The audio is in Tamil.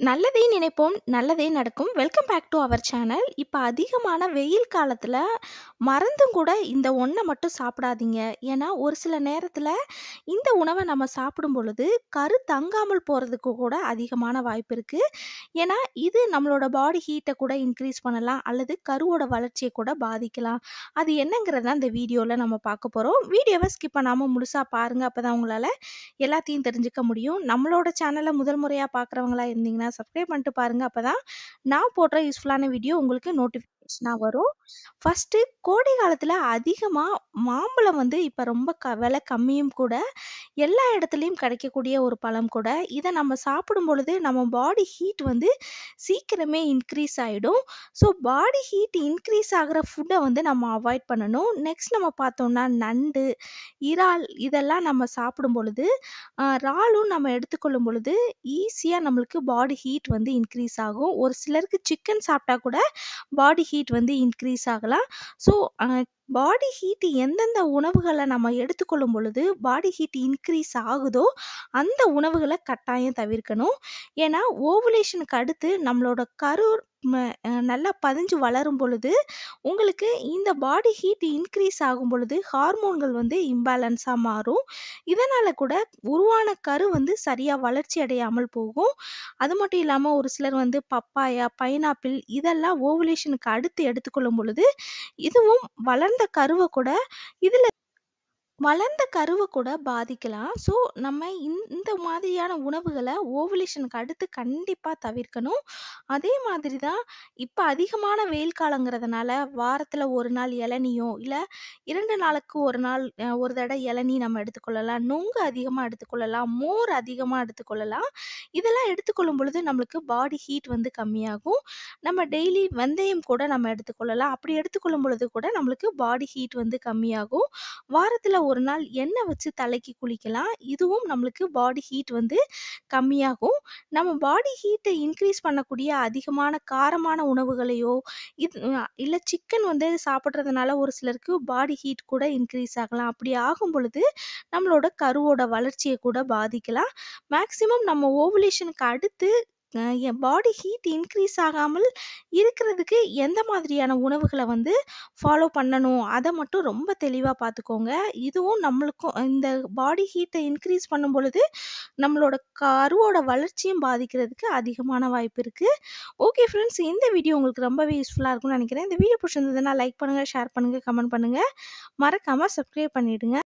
நல்லதே நினைப்போம் நல்லதே நடக்கும் welcome back to our channel இப்போ அதிகமான வெயில் காலத்தில் மறந்தும் கூட இந்த ஒன்றை மட்டும் சாப்பிடாதீங்க ஏன்னா ஒரு சில நேரத்தில் இந்த உணவை நம்ம சாப்பிடும் பொழுது கரு தங்காமல் போகிறதுக்கு கூட அதிகமான வாய்ப்பு இருக்குது ஏன்னா இது நம்மளோட பாடி ஹீட்டை கூட இன்க்ரீஸ் பண்ணலாம் அல்லது கருவோட வளர்ச்சியை கூட பாதிக்கலாம் அது என்னங்கிறத இந்த வீடியோவில் நம்ம பார்க்க போகிறோம் வீடியோவை ஸ்கிப் பண்ணாமல் முழுசாக பாருங்கள் அப்போ தான் உங்களால் எல்லாத்தையும் தெரிஞ்சுக்க முடியும் நம்மளோட சேனலை முதல் முறையாக பார்க்குறவங்களா இருந்தீங்கன்னா சப்ஸ்கிரைப் பண்ணிட்டு பாருங்கள் அப்போ தான் நான் போடுற யூஸ்ஃபுல்லான வீடியோ உங்களுக்கு நோட்டிஃபிகேஷனாக வரும் ஃபஸ்ட்டு கோடை காலத்தில் அதிகமாக மாம்பழம் வந்து இப்போ ரொம்ப க விலை கம்மியும் கூட எல்லா இடத்துலையும் கிடைக்கக்கூடிய ஒரு பழம் கூட இதை நம்ம சாப்பிடும் பொழுது நம்ம பாடி ஹீட் வந்து சீக்கிரமே இன்க்ரீஸ் ஆகிடும் ஸோ பாடி ஹீட் இன்க்ரீஸ் ஆகிற ஃபுட்டை வந்து நம்ம அவாய்ட் பண்ணணும் நெக்ஸ்ட் நம்ம பார்த்தோம்னா நண்டு இறால் இதெல்லாம் நம்ம சாப்பிடும் பொழுது ஆஹ் இறாலும் நம்ம எடுத்துக்கொள்ளும் பொழுது ஈஸியாக நம்மளுக்கு பாடி ஹீட் வந்து இன்க்ரீஸ் ஆகும் ஒரு சிலருக்கு சிக்கன் சாப்பிட்டா கூட பாடி ஹீட் வந்து இன்க்ரீஸ் ஆகலாம் ஸோ பாடி ஹீட் எந்தெந்த உணவுகளை நம்ம எடுத்துக்கொள்ளும் பொழுது பாடி ஹீட் இன்க்ரீஸ் ஆகுதோ அந்த உணவுகளை கட்டாயம் தவிர்க்கணும் ஏன்னா ஓவுலேஷனுக்கு அடுத்து நம்மளோட கரு ம, அஹ், நல்லா பதிஞ்சு வளரும் பொழுது உங்களுக்கு இந்த பாடி ஹீட் இன்க்ரீஸ் ஆகும் பொழுது ஹார்மோன்கள் வந்து இம்பேலன்ஸாக மாறும் இதனால் கூட உருவான கரு வந்து சரியாக வளர்ச்சி அடையாமல் போகும் அது மட்டும் இல்லாமல் ஒரு சிலர் வந்து பப்பாயா பைனாப்பிள் இதெல்லாம் ஓவுலேஷனுக்கு அடுத்து எடுத்துக்கொள்ளும் பொழுது இதுவும் வளர்ந்த கருவை கூட இதில் வளர்ந்த கருவை கூட பாதிக்கலாம் ஸோ நம்ம இந்த இந்த மாதிரியான உணவுகளை ஓவுலேஷனுக்கு அடுத்து கண்டிப்பாக தவிர்க்கணும் அதே மாதிரி தான் இப்போ அதிகமான வெயில் காலங்கிறதுனால வாரத்தில் ஒரு நாள் இளநியோ இல்லை இரண்டு நாளுக்கு ஒரு நாள் அஹ், ஒரு தடவை இளநீ நம்ம எடுத்துக்கொள்ளலாம் நொங்கு அதிகமாக எடுத்துக்கொள்ளலாம் மோர் அதிகமாக எடுத்துக்கொள்ளலாம் இதெல்லாம் எடுத்துக்கொள்ளும் பொழுது நம்மளுக்கு பாடி ஹீட் வந்து கம்மியாகும் நம்ம டெய்லி வெந்தயம் கூட நம்ம எடுத்துக்கொள்ளலாம் அப்படி எடுத்துக்கொள்ளும் பொழுது கூட நம்மளுக்கு பாடி ஹீட் வந்து கம்மியாகும் வாரத்தில் ஒரு நாள் எண்ணெய் வச்சு தலைக்கு குளிக்கலாம் இதுவும் நம்மளுக்கு பாடி ஹீட் வந்து கம்மியாகும் நம்ம பாடி ஹீட்டை இன்க்ரீஸ் பண்ணக்கூடிய அதிகமான காரமான உணவுகளையோ இது இல்லை சிக்கன் வந்து சாப்பிட்றதுனால ஒரு சிலருக்கு பாடி ஹீட் கூட இன்க்ரீஸ் ஆகலாம் அப்படி ஆகும் பொழுது நம்மளோட கருவோட வளர்ச்சியை கூட பாதிக்கலாம் மேக்ஸிமம் நம்ம ஓவுலேஷனுக்கு அடுத்து அஹ், என் பாடி ஹீட் இன்க்ரீஸ் ஆகாமல் இருக்கிறதுக்கு எந்த மாதிரியான உணவுகளை வந்து ஃபாலோ பண்ணணும் அதை மட்டும் ரொம்ப தெளிவாக பார்த்துக்கோங்க இதுவும் நம்மளுக்கும் இந்த பாடி ஹீட்டை இன்க்ரீஸ் பண்ணும் பொழுது நம்மளோட கருவோட வளர்ச்சியும் பாதிக்கிறதுக்கு அதிகமான வாய்ப்பு இருக்குது ஓகே ஃப்ரெண்ட்ஸ் இந்த வீடியோ உங்களுக்கு ரொம்பவே யூஸ்ஃபுல்லாக இருக்கும்னு நினைக்கிறேன் இந்த வீடியோ பிடிச்சிருந்ததுன்னா லைக் பண்ணுங்கள் ஷேர் பண்ணுங்கள் கமெண்ட் பண்ணுங்கள் மறக்காமல் சப்ஸ்கிரைப் பண்ணிவிடுங்க